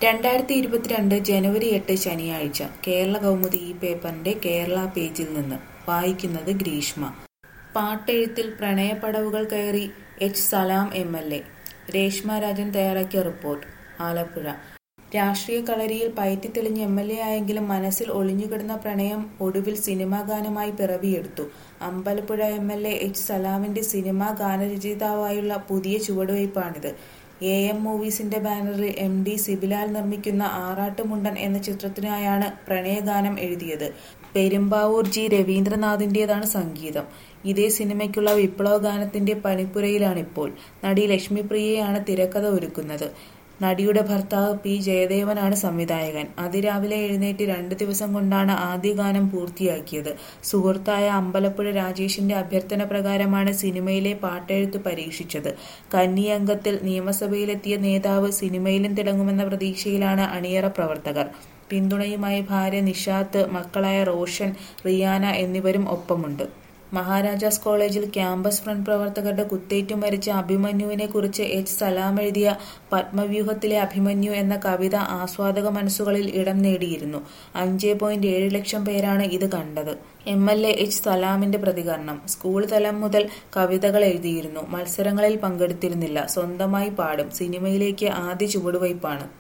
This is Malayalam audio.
രണ്ടായിരത്തി ഇരുപത്തിരണ്ട് ജനുവരി എട്ട് ശനിയാഴ്ച കേരള കൗമുദി ഈ പേപ്പറിന്റെ കേരള പേജിൽ നിന്ന് വായിക്കുന്നത് ഗ്രീഷ്മ പാട്ടെഴുത്തിൽ പ്രണയപ്പടവുകൾ കയറി H Salam M L A Reshma Rajan തയ്യാറാക്കിയ റിപ്പോർട്ട് ആലപ്പുഴ രാഷ്ട്രീയ കളരിയിൽ പയറ്റിത്തെളിഞ്ഞ എം എൽ എ ആയെങ്കിലും മനസ്സിൽ ഒളിഞ്ഞുകിടന്ന പ്രണയം ഒടുവിൽ സിനിമാ ഗാനമായി പിറവിയെടുത്തു Ambalappuzha M L A H സലാമിന്റെ സിനിമാ ഗാനരചയിതാവായുള്ള പുതിയ ചുവടുവയ്പ്പാണിത് എ എം മൂവീസിന്റെ ബാനറിൽ എം ഡി സിബിലാൽ നിർമ്മിക്കുന്ന ആറാട്ടുമുണ്ടൻ എന്ന ചിത്രത്തിനായാണ് പ്രണയഗാനം എഴുതിയത് പെരുമ്പാവൂർ ജി രവീന്ദ്രനാഥിന്റേതാണ് സംഗീതം ഇതേ സിനിമയ്ക്കുള്ള വിപ്ലവ ഗാനത്തിന്റെ പണിപ്പുരയിലാണിപ്പോൾ നടി ലക്ഷ്മിപ്രിയയാണ് തിരക്കഥ ഒരുക്കുന്നത് നടിയുടെ ഭർത്താവ് പി ജയദേവനാണ് സംവിധായകൻ അതിരാവിലെ എഴുന്നേറ്റ് രണ്ട് ദിവസം കൊണ്ടാണ് ആദ്യ ഗാനം പൂർത്തിയാക്കിയത് സുഹൃത്തായ അമ്പലപ്പുഴ രാജേഷിന്റെ അഭ്യർത്ഥന പ്രകാരമാണ് സിനിമയിലെ പാട്ടെഴുത്ത് പരീക്ഷിച്ചത് കന്നി അംഗത്തിൽ നിയമസഭയിലെത്തിയ നേതാവ് സിനിമയിലും തിളങ്ങുമെന്ന പ്രതീക്ഷയിലാണ് അണിയറ പ്രവർത്തകർ പിന്തുണയുമായി ഭാര്യ നിഷാത്ത് മക്കളായ റോഷൻ റിയാന എന്നിവരും ഒപ്പമുണ്ട് മഹാരാജാസ് കോളേജിൽ ക്യാമ്പസ് ഫ്രണ്ട് പ്രവർത്തകരുടെ കുത്തേറ്റു മരിച്ച അഭിമന്യുവിനെ കുറിച്ച് എച്ച് സലാം എഴുതിയ പത്മവ്യൂഹത്തിലെ അഭിമന്യു എന്ന കവിത ആസ്വാദക മനസ്സുകളിൽ ഇടം നേടിയിരുന്നു അഞ്ച് പോയിന്റ് ഏഴ് ലക്ഷം പേരാണ് ഇത് കണ്ടത് എം എൽ എ എച്ച് സലാമിന്റെ പ്രതികരണം സ്കൂൾ തലം മുതൽ കവിതകൾ എഴുതിയിരുന്നു മത്സരങ്ങളിൽ പങ്കെടുത്തിരുന്നില്ല സ്വന്തമായി പാടും സിനിമയിലേക്ക് ആദ്യ ചുവടുവയ്പ്പാണ്